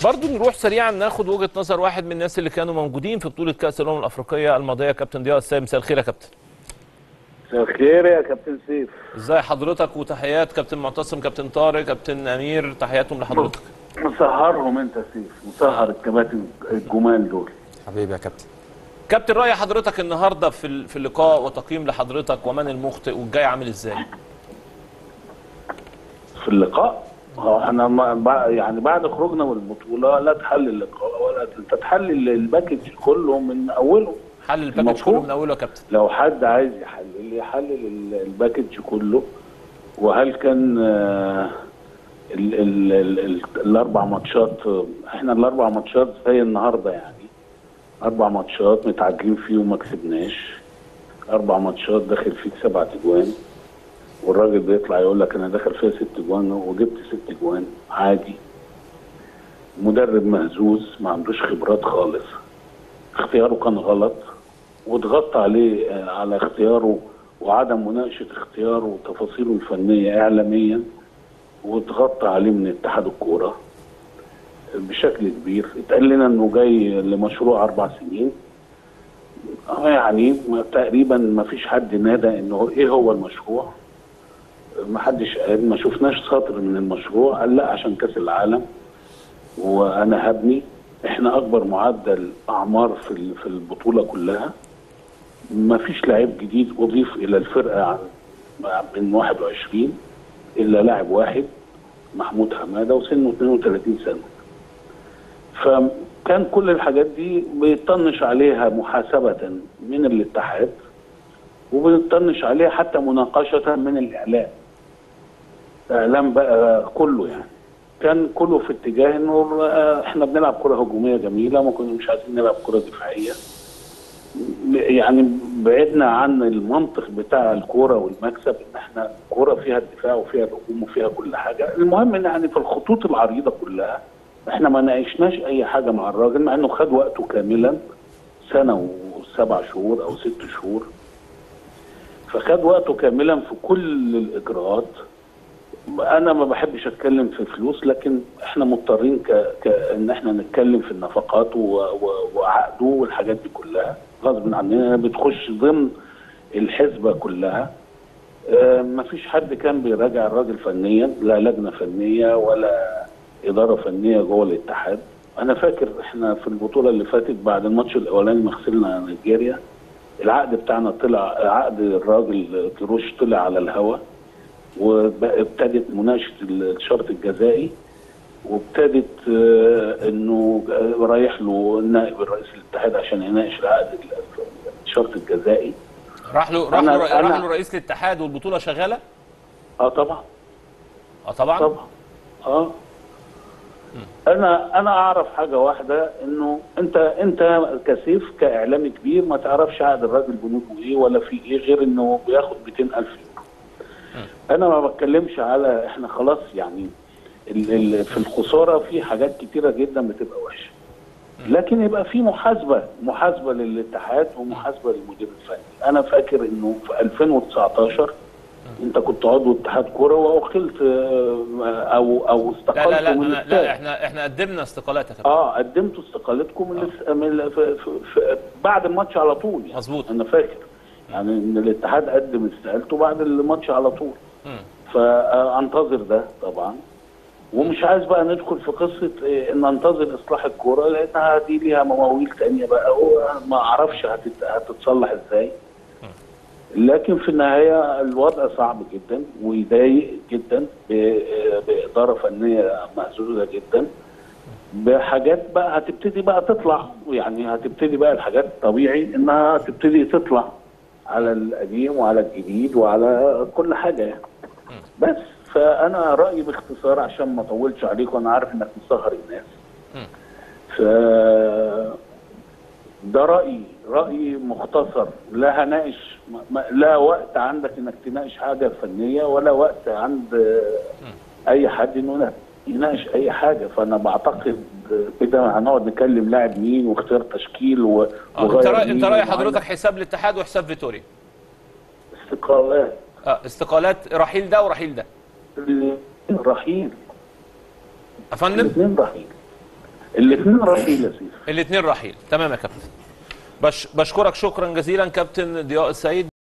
برضو نروح سريعا ناخد وجهه نظر واحد من الناس اللي كانوا موجودين في بطوله كاس الامم الافريقيه الماضيه كابتن ضياء السيد مساء الخير يا كابتن مساء الخير يا كابتن سيف ازاي حضرتك وتحيات كابتن معتصم كابتن طارق كابتن امير تحياتهم لحضرتك مسهرهم انت يا سيف مسهر الكباتن الجمال دول حبيبي يا كابتن كابتن راي حضرتك النهارده في ال- في اللقاء وتقييم لحضرتك ومن المخطئ والجاي عامل ازاي في اللقاء هو احنا ما بع- يعني بعد خروجنا من البطوله لا تحلل اللقاء ولا انت تحلل الباكج كله من اوله حل الباكج المفروض. كله من اوله يا كابتن لو حد عايز يحلل يحلل ال- الباكج كله وهل كان آه، ال ال ال ال الاربع ماتشات آه، احنا الاربع ماتشات زي النهارده يعني اربع ماتشات متعادلين فيه وما كسبناش اربع ماتشات داخل فيك سبع اجوان والراجل بيطلع يقول لك انا داخل فيها ست اجوان وجبت ست اجوان عادي مدرب مهزوز ما عندوش خبرات خالص اختياره كان غلط واتغطى عليه آه، على اختياره وعدم مناقشه اختياره وتفاصيله الفنيه اعلاميا واتغطى عليه من اتحاد الكوره بشكل كبير اتقال لنا انه جاي لمشروع اربع سنين اه يعني ما- تقريبا ما فيش حد نادى انه ايه هو المشروع ما حدش قال ما شفناش سطر من المشروع قال لا عشان كاس العالم وانا هبني احنا اكبر معدل اعمار في ال- في البطوله كلها ما فيش لعيب جديد اضيف الى الفرقه عن من 21 الا لاعب واحد محمود حماده وسنه 32 سنه فكان كل الحاجات دي بيطنش عليها محاسبه من الاتحاد وبنطنش عليها حتى مناقشه من الاعلام اعلام بقى كله يعني كان كله في اتجاه انه آه، احنا بنلعب كره هجوميه جميله ما كنا مش عايزين نلعب كره دفاعيه يعني بعدنا عن المنطق بتاع الكوره والمكسب ان احنا الكوره فيها الدفاع وفيها الهجوم وفيها كل حاجه المهم ان يعني في الخطوط العريضه كلها احنا ما ناقشناش اي حاجه مع الراجل مع انه خد وقته كاملا سنه وسبع شهور او ست شهور فخد وقته كاملا في كل الاجراءات انا ما بحبش اتكلم في فلوس لكن احنا مضطرين ك... ك... ان احنا نتكلم في النفقات و... و... وعقده والحاجات دي كلها غصب عننا بتخش ضمن الحسبه كلها آه ما فيش حد كان بيراجع الراجل فنيا لا لجنه فنيه ولا اداره فنيه جوه الاتحاد انا فاكر احنا في البطوله اللي فاتت بعد الماتش الاولاني ما خسرنا نيجيريا العقد بتاعنا طلع عقد الراجل كروش طلع على الهواء وابتدت مناقشه الشرط الجزائي وابتدت آه، انه رايح له نائب الرئيس الاتحاد عشان يناقش العقد الشرط الجزائي راح له راح أنا- له راح أنا- له رئيس الاتحاد والبطوله شغاله اه طبعا اه طبعا طبعا اه انا انا اعرف حاجه واحده انه انت انت كسيف كاعلامي كبير ما تعرفش عقد الراجل بنوده ايه ولا في ايه غير انه بياخد 200000 يورو انا ما بتكلمش على احنا خلاص يعني ال ال في الخساره في حاجات كتيره جدا بتبقى وحشه لكن يبقى في محاسبه محاسبه للاتحاد ومحاسبه للمدير الفني انا فاكر انه في 2019 انت كنت عضو اتحاد كوره واوكلت آه، او او لا استقلت لا لا من لا, الاستاد. لا احنا احنا قدمنا استقالات يا كابتن اه قدمتوا استقالتكم من, الاس- من ال- في في في بعد الماتش على طول يعني مظبوط. انا فاكر يعني ان الاتحاد قدم استقالته بعد الماتش على طول مم. فانتظر ده طبعا ومش عايز بقى ندخل في قصه إيه، ان ننتظر اصلاح الكوره لانها دي ليها مواويل تانية بقى هو ما اعرفش هتت- هتتصلح ازاي لكن في النهايه الوضع صعب جدا ويضايق جدا ب- باداره فنيه مهزوزه جدا بحاجات بقى هتبتدي بقى تطلع يعني هتبتدي بقى الحاجات طبيعي انها تبتدي تطلع على القديم وعلى الجديد وعلى كل حاجه يعني بس فانا رايي باختصار عشان ما اطولش عليكم انا عارف انك مسهر الناس ف ده رايي رايي مختصر لا هناقش ما- ما- لا وقت عندك انك تناقش حاجه فنيه ولا وقت عند اي حد انه يناقش اي حاجه فانا بعتقد كده هنقعد نكلم لاعب مين واختيار تشكيل و... اه انت وغير راي انت مين راي وعندك حضرتك حساب الاتحاد وحساب فيتوريا استقالات اه استقالات رحيل ده ورحيل ده رحيل يا فندم الاثنين رحيل الاثنين رحيل يا سيدي الاثنين رحيل تمام يا كابتن بش بشكرك شكرا جزيلا كابتن ضياء السيد